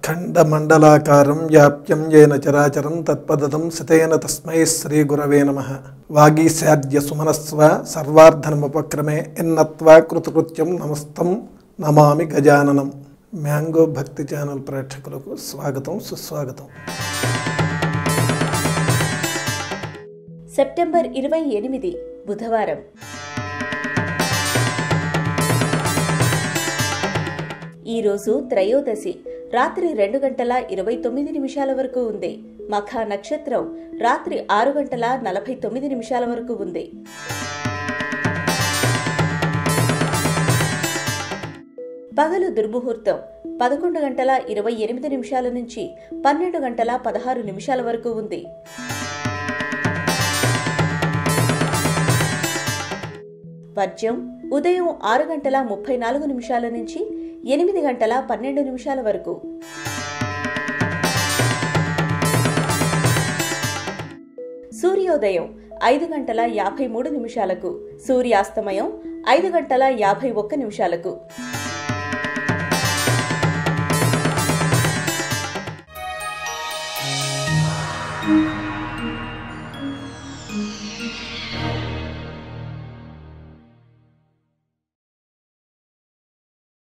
అఖండమండలాకారం వ్యాప్యం ఏన చరాచరం తత్పదం సితేన తస్మై శ్రీ గురవే నమ వాగీశాద్య సుమనస్వ సర్వార్ధనముపక్రమే ఎన్నత్వా కృతకృత్యం నమస్తం నమామి గజాననం మ్యాంగో భక్తి ఛానల్ ప్రేక్షకులకు స్వాగతం సుస్వాగతం సెప్టెంబర్ ఇరవై ఎనిమిది బుధవారం ఈరోజు త్రయోదశి రాత్రి రెండు గంటల ఇరవై తొమ్మిది నిమిషాల వరకు ఉంది మఖ నక్షత్రం రాత్రి ఆరు గంటల నలభై తొమ్మిది నిమిషాల వరకు ఉంది పగలు దుర్ముహూర్తం పదకొండు గంటల ఇరవై ఎనిమిది నిమిషాల నుంచి పన్నెండు గంటల పదహారు నిమిషాల వరకు ఉంది వర్జ్యం ఉదయం ఆరు గంటల ముప్పై నాలుగు నిమిషాల నుంచి ఎనిమిది గంటల పన్నెండు నిమిషాల వరకు సూర్యోదయం ఐదు గంటల యాభై మూడు నిమిషాలకు సూర్యాస్తమయం ఐదు గంటల యాభై ఒక్క నిమిషాలకు